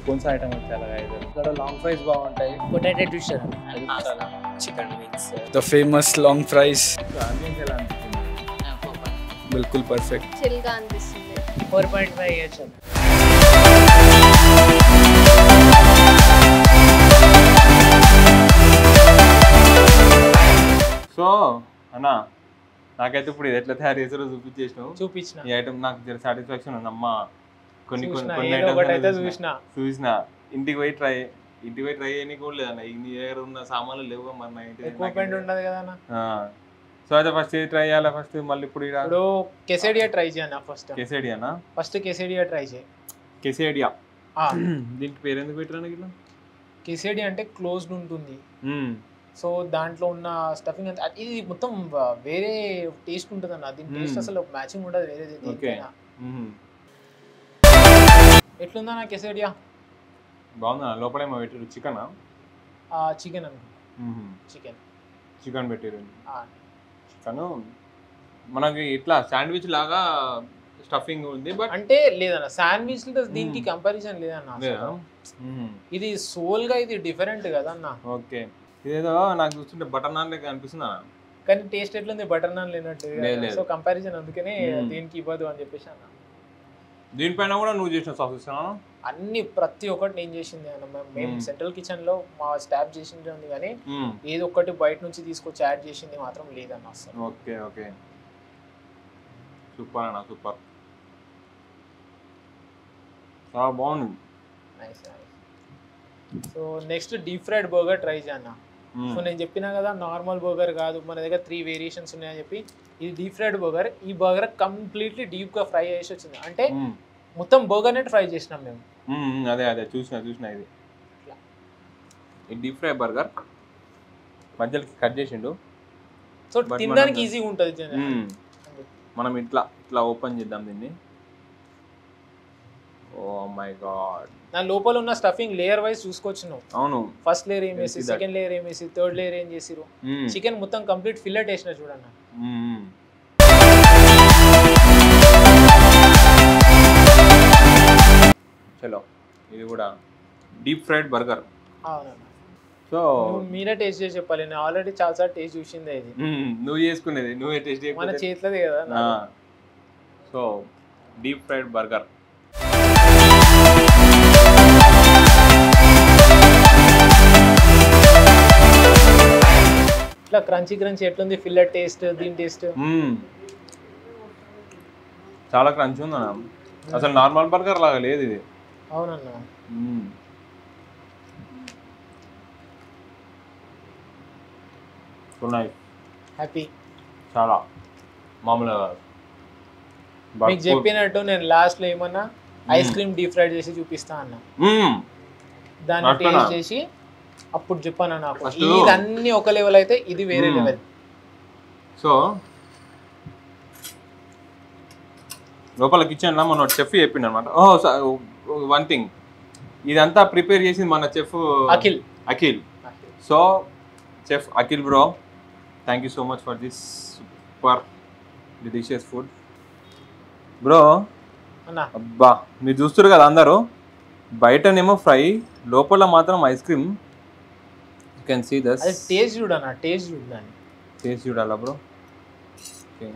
कौन सा आइटम अच्छा लगा इधर ఇక్కడ లాంగ్ ఫ్రైస్ బాగుంటాయి పొటాటో ట్విస్టర్ అది చాలా chicken wings the famous long fries ambience ఎలా అనిపించింది బిల్కుల్ పర్ఫెక్ట్ చిల్గా అనిపిస్తుంది four point five years so అన్న నాకైతే ఇప్పుడు ఇది ఎట్లా తయారు చేసారో చూపించేసినావు చూపించిన ఈ ఐటమ్ నాకు జర సాటిస్ఫాక్షన్ ఉంది అమ్మ కొన్ని కొన్ని చూసిన, కొన్ని ఏదో ఒకటి అయితే items చూసిన. చూసిన ఇంటికి పోయి ట్రై ఇంటికి పోయి ట్రై చేయని కూడా లేదన్న ఈ నీ దగ్గర ఉన్న సామాన్లు లేవు మరి నా ఇంటి ఎక్కువ పెండ్ ఉండదు కదా అన్న సో అయితే ఫస్ట్ ఇది ట్రై చేయాలి ఫస్ట్ మళ్ళీ ఇప్పుడు ఇప్పుడు కెసేడియా ట్రై చేయన్న ఫస్ట్ కెసేడి అన్న ఫస్ట్ కెసేడియా ట్రై చేయి కెసేడియా ఆ, దీనికి పేరు ఎందుకు పెట్టాను ఇట్లా కెసేడి అంటే క్లోజ్డ్ ఉంటుంది మ్మ్. సో దాంట్లో ఉన్న స్టఫింగ్ అంతా ఇది మొత్తం వ- వేరే టేస్ట్ ఉంటుంది అన్న దీని టేస్ట్ మ్మ్. అసలు మ్యాచింగ్ ఉండదు వేరే దేనికైనా. మ్మ్. ఎట్లుందా నా కెసేడియా బాగుందా లోపలేమో పెట్టారు చికెన్ చికెన్ అనుకో చికెన్ చికెన్ పెట్టారు చికెన్ మనకి ఇట్లా శాండ్విచ్ లాగా స్టఫింగ్ ఉంది బట్ అంటే లేదన్న శాండ్విచ్ దీనికి కంపారిజన్ లేదన్న లేదా అసలు. ఇది సోల్ గా ఇది డిఫరెంట్ కదా అన్న ఓకే ఇదేదో నాకు చూస్తుంటే బటర్ నాన్ లెక్క అనిపిస్తుందా కానీ టేస్ట్ ఎట్లుంది బటర్ నాన్ లేనట్టు లేదు, లేదు. సో కంపారిజన్ అందుకనే మ్మ్. దీనికి ఇవ్వదు అని చెప్పేసి అన్న దీనిపైన కూడా నువ్వు చేసిన సాసెస్ అన్ని ప్రతి ఒక్కటి నేను చేసింది అన్న మేము- మేము మ్మ్. సెంట్రల్ కిచెన్ లో మా స్టాఫ్ చేసింది ఉంది కానీ ఏదో ఒక్కటి బయట నుంచి తీసుకొచ్చి యాడ్ చేసింది మాత్రం లేదన్న అసలు ఓకే ఓకే సూపర్ అన్న సూపర్ చాలా బాగుంది nice so next deep fried burger try చేయన్న మ్మ్. సో నేను చెప్పినా కదా నార్మల్ బర్గర్ కాదు మన దగ్గర త్రీ వేరియేషన్స్ ఉన్నాయని చెప్పి ఇది డీప్ ఫ్రైడ్ బర్గర్ ఈ బర్గర్ కంప్లీట్లీ డీప్గా ఫ్రై చేసి వచ్చింది అంటే మ్మ్. మొత్తం బర్గర్నే ఫ్రై చేసినాం మేము మ్మ్, మ్మ్, అదే అదే చూసిన చూసిన ఇది ఇట్లా. ఈ డీప్ ఫ్రై బర్గర్ మధ్యలోకి కట్ చేసిండు సో But తినడానికి మనం- ఈజీగా ఉంటుంది మ్మ్. మనం ఇట్లా ఇట్లా ఓపెన్ చేద్దాం దీన్ని ఓ మై గాడ్ నా లోపల ఉన్న స్టఫింగ్ లేయర్ వైజ్ చూసుకొచ్చినాం అవును ఫస్ట్ లేయర్ ఏం వేసి See that. సెకండ్ లేయర్ ఏం వేసి థర్డ్ లేయర్ ఏం చేసిరు మ్మ్. చికెన్ మొత్తం కంప్లీట్ ఫిల్లెట్ వేసిన చూడన్న మ్మ్. చలో ఇది కూడా డీప్ ఫ్రైడ్ బర్గర్ అవునన్న సో నువ్వు మీరే టేస్ట్ చేసి చెప్పాలి నేను ఆల్రెడీ చాలాసార్లు టేస్ట్ చూసిందే ఇది నువ్వు చేసుకునేది నువ్వే టేస్ట్ మన చేయకపోతే చేతిలోదే కదా నాది. సో డీప్ ఫ్రైడ్ బర్గర్ ఇట్లా క్రంచీ క్రంచీ ఎట్లుంది ఫిల్లెట్ టేస్ట్ దీని టేస్ట్ చాలా క్రంచ్ ఉంది అన్న అసలు నార్మల్ బర్గర్ లాగా లేదు ఇది అవునన్న మ్మ్. ఉన్నాయి హ్యాపీ చాలా మామూలుగా కాదు. మీకు చెప్పినట్టు నేను లాస్ట్ లో ఏమన్నా ఐస్ క్రీమ్ డీప్ ఫ్రైడ్ చేసి చూపిస్తా అన్న మ్మ్. దాన్ని అట్లనా? టేస్ట్ చేసి అప్పుడు చెప్పాను నాకు First- ఇది అన్ని ఒక లెవెల్ అయితే ఇది వేరే మ్మ్. లెవెల్ సో లోపల కిచెన్లో మన చెఫ్ చెప్పిండు అనమాట ఓ వన్ థింగ్ ఇదంతా ప్రిపేర్ చేసింది మన chef Akhil Akhil so chef Akhil bro thank you so much for this super delicious food bro అన్న అబ్బా మీరు చూస్తారు కదా అందరూ బయటనేమో ఫ్రై లోపల మాత్రం ice cream you can see this అది టేస్ట్ చూడన్న టేస్ట్ చూడు దాన్ని చేసి చూడాలా బ్రో ఓకే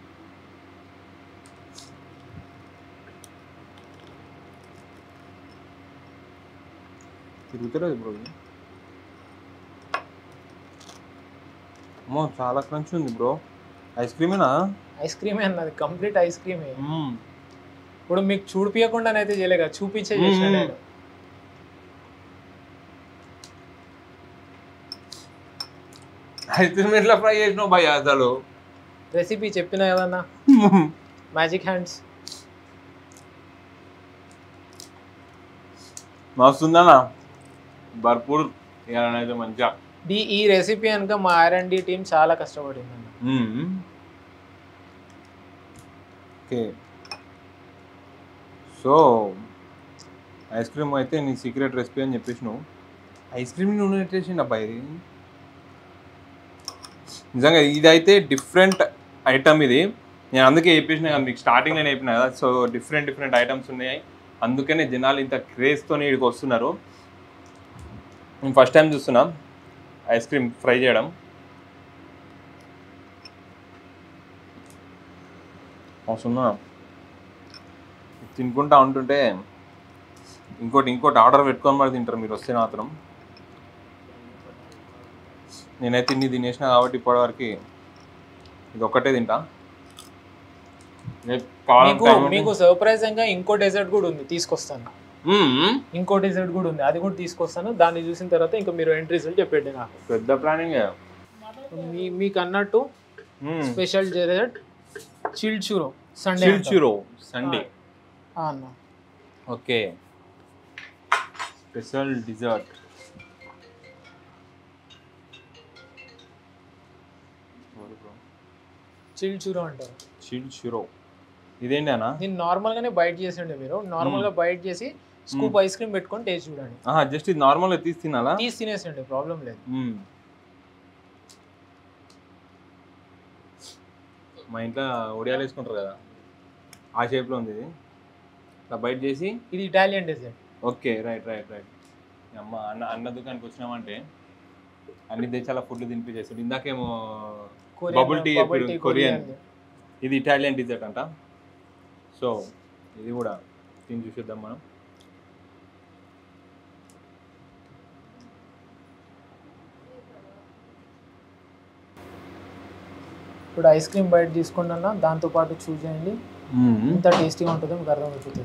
తిరుగుతలేదు బ్రో ఇది అమ్మో చాలా క్రంచ్ ఉంది బ్రో ఐస్ క్రీమేనా ఐస్ క్రీమే అన్నది కంప్లీట్ ఐస్ క్రీమే ఇప్పుడు మీకు చూడిపియకుండానైతే చేయలే కదా చూపించే చేసిన మ్మ్. నేను ఐస్ క్రీమ్ ఎట్లా ఫ్రై చేసినావు భయ అసలు రెసిపీ చెప్పినా కదన్నా మ్యాజిక్ హ్యాండ్స్ మస్తుందన్నా భర్పూర్ ఇలానైతే మంచిగా ఈ ఈ రెసిపీ కనుక మా ఆర్ అండ్ డి టీం చాలా కష్టపడింది అన్న మ్మ్. ఓకే సో ఐస్ క్రీమ్ అయితే నీ సీక్రెట్ రెసిపీ అని చెప్పేసి నువ్వు ఐస్ క్రీమ్ నువ్వు చేసిండు అబ్బాయి ఇది నిజంగా ఇదైతే డిఫరెంట్ ఐటమ్ ఇది నేను అందుకే చెప్పేసిన కదా మీకు స్టార్టింగ్లో చెప్పిన కదా సో డిఫరెంట్ డిఫరెంట్ ఐటమ్స్ ఉన్నాయి అందుకనే జనాలు ఇంత క్రేజ్తో ఇక్కడికి వస్తున్నారు నేను ఫస్ట్ టైం చూస్తున్నా ఐస్ క్రీమ్ ఫ్రై చేయడం వస్తున్నా తినుకుంటా ఉంటుంటే ఇంకోటి ఇంకోటి ఆర్డర్ పెట్టుకొని మరి తింటారు మీరు వస్తే మాత్రం నేనైతే ఇన్ని తినేసిన కాబట్టి ఇప్పటివరకు ఇది ఒక్కటే తింటా రేపు కావాలంటే మీకు time ఉంటే- మీకు సర్ప్రైజింగ్ గా ఇంకో డెజర్ట్ కూడా ఉంది తీసుకొస్తాను మ్మ్. ఇంకో డెజర్ట్ కూడా ఉంది అది కూడా తీసుకొస్తాను దాన్ని చూసిన తర్వాత ఇంకా మీరు ఎంట్రీస్ చెప్పండి నాకు పెద్ద ప్లానింగ్ మీ మీకు అన్నట్టు special dessert chill churro sundae chill churro sundae అన్న okay special dessert chill churro అంటారు చిల్చురో ఇదేంటి అన్న దీన్ని నార్మల్ గానే బైట్ చేసిండే మీరు నార్మల్ గా బైట్ చేసి స్కూప్ ఐస్ క్రీమ్ పెట్టుకొని టేస్ట్ చూడండి జస్ట్ ఇది నార్మల్గా తీసి తినాలా తీసి తినేసండి ప్రాబ్లం లేదు మ్మ్. మా ఇంట్లో ఒడియాలు వేసుకుంటారు కదా ఆ షేప్లో ఉంది ఇది ఇట్లా బయట చేసి ఇది Italian dessert okay right right right అమ్మ అన్న అన్న దుకాణానికి వచ్చినామంటే అన్ని దేశాల ఫుడ్ తినిపించేస్తాడు ఇందాకేమో Bubble tea చెప్పాడు, Korean. ఇది ఇటాలియన్ డిజర్ట్ అంట సో ఇది కూడా తిని చూసేద్దాం మనం ఇప్పుడు ఐస్ క్రీమ్ బయట తీసుకుంటున్నా దాంతో పాటు చూస్ చేయండి ఎంత టేస్టీగా ఉంటుందో మీకు అర్థమవుతుంది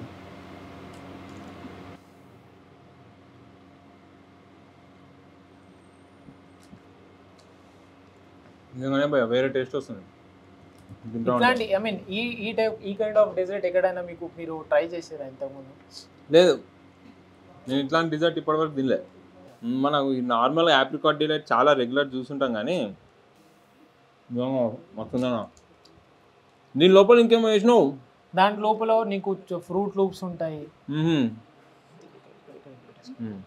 నిజంగానే భయ వేరే టేస్ట్ వస్తుంది తింటా ఉంటే. ఇట్లాంటి ఐ మీన్ ఈ ఈ టైప్ ఈ కైండ్ ఆఫ్ డెజర్ట్ ఎక్కడైనా మీకు మీరు ట్రై చేసారా ఇంతకుముందు లేదు నేను ఇట్లాంటి డిజర్ట్ ఇప్పటివరకు తినలే మనం నార్మల్ యాప్రికాట్ డిలైట్ చాలా రెగ్యులర్ చూస్తుంటాం కానీ నిజంగా మస్తుందన్నా దీని లోపల ఇంకేమో వేసినావు దాని లోపల నీకు ఫ్రూట్ లూప్స్ ఉంటాయి మ్మ్హ్మ్. మ్మ్.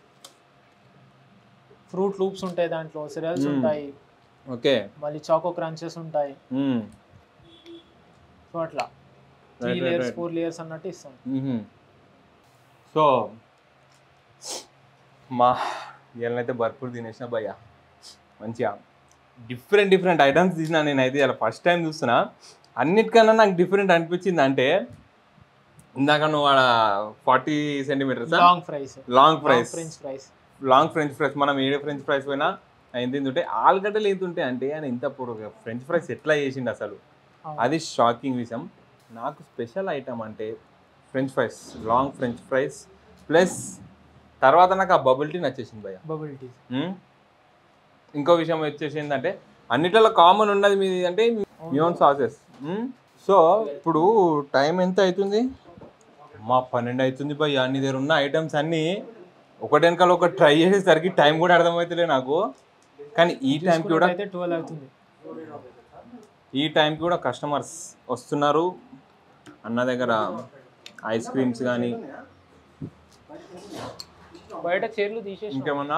ఫ్రూట్ లూప్స్ ఉంటాయి దాంట్లో సిరల్స్ Hmm. ఉంటాయి ఓకే మళ్ళీ చాకో క్రంచెస్ ఉంటాయి మ్మ్. సో అట్లా three Right, right, layers right. Four layers అన్నట్టు ఇస్తాను మ్మ్హ్మ్. సో మా ఇవాళనైతే భర్పూర్ తినేసిన భయ్య మంచిగా డిఫరెంట్ డిఫరెంట్ ఐటమ్స్ తీసిన నేనైతే ఇలా ఫస్ట్ టైం చూస్తున్నా అన్నిటికన్నా నాకు డిఫరెంట్ అనిపించింది అంటే ఇందాక నువ్వు ఆడ forty centimetres long fries long fries French fries long French fries మనం ఏ ఫ్రెంచ్ ఫ్రైస్ పోయినా ఎంత ఉంటే ఆలుగడ్డలు ఎంత ఉంటాయి అంటే ఆయన ఇంత పొడుగు ఫ్రెంచ్ ఫ్రైస్ ఎట్లా చేసిండు అసలు అది షాకింగ్ విషయం నాకు స్పెషల్ ఐటమ్ అంటే French fries long French fries plus తర్వాత నాకు ఆ బబుల్ టీ నచ్చేసింది భయ్య బబుల్ టీ మ్మ్? ఇంకో విషయం వచ్చేసి ఏంటంటే అన్నిట్లలో కామన్ ఉన్నది మీది అంటే మ్యూన్ సాసెస్ సో ఇప్పుడు టైం ఎంత అవుతుంది మా పన్నెండు అవుతుంది భయ్య నీ దగ్గర ఉన్న ఐటమ్స్ అన్నీ ఒకటి వెనకాల ఒకటి ట్రై చేసేసరికి టైం కూడా అర్థమవుతలే నాకు కానీ ఈ టైంకి కూడా అయితే ట్వెల్వ్ అవుతుంది ఈ టైంకి కూడా కస్టమర్స్ వస్తున్నారు అన్న దగ్గర ఐస్ క్రీమ్స్ కానీ బయట చైర్లు తీసేసి ఇంకేమన్నా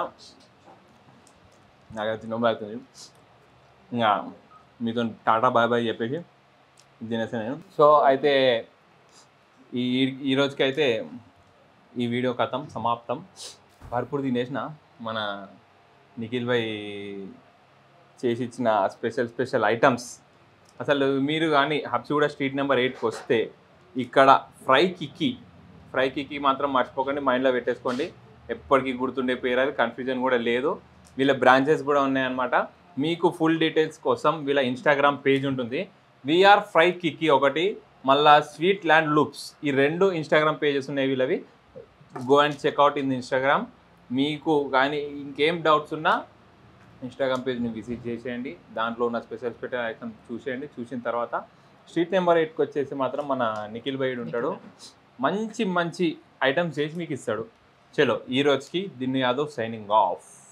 నాకు తినబోతుంది అవుతుంది ఇంకా మీతో టాటా బాయ్ బాయ్ చెప్పేసి తినేసాను నేను సో అయితే ఈ ఈ రోజుకి అయితే ఈ వీడియో కథం సమాప్తం భర్పూర్ తినేసిన మన నిఖిల్ భాయ్ చేసి ఇచ్చిన స్పెషల్ స్పెషల్ ఐటమ్స్ అసలు మీరు కానీ హబ్సిగూడ స్ట్రీట్ నెంబర్ ఎయిట్కి వస్తే ఇక్కడ ఫ్రై కిక్కి ఫ్రై కిక్కి మాత్రం మర్చిపోకండి మైండ్లో పెట్టేసుకోండి ఎప్పటికీ గుర్తుండే పేరు అది కన్ఫ్యూజన్ కూడా లేదు వీళ్ళ బ్రాంచెస్ కూడా ఉన్నాయన్నమాట మీకు ఫుల్ డీటెయిల్స్ కోసం వీళ్ళ ఇన్స్టాగ్రామ్ పేజ్ ఉంటుంది విఆర్ ఫ్రై కిక్కి ఒకటి మళ్ళా స్వీట్ ల్యాండ్ లూప్స్ ఈ రెండు ఇన్స్టాగ్రామ్ పేజెస్ ఉన్నాయి వీళ్ళవి go and check out in Instagram మీకు కానీ ఇంకేం డౌట్స్ ఉన్నా ఇన్స్టాగ్రామ్ పేజ్ని విజిట్ చేసేయండి దాంట్లో ఉన్న స్పెషల్ స్పెషల్ ఐటమ్ చూసేయండి చూసిన తర్వాత స్ట్రీట్ నెంబర్ ఎయిట్కి వచ్చేసి మాత్రం మన నిఖిల్ బైడ్ ఉంటాడు మంచి మంచి ఐటమ్స్ చేసి మీకు ఇస్తాడు చలో ఈ రోజుకి దిన్ను యాదవ్ సైనింగ్ ఆఫ్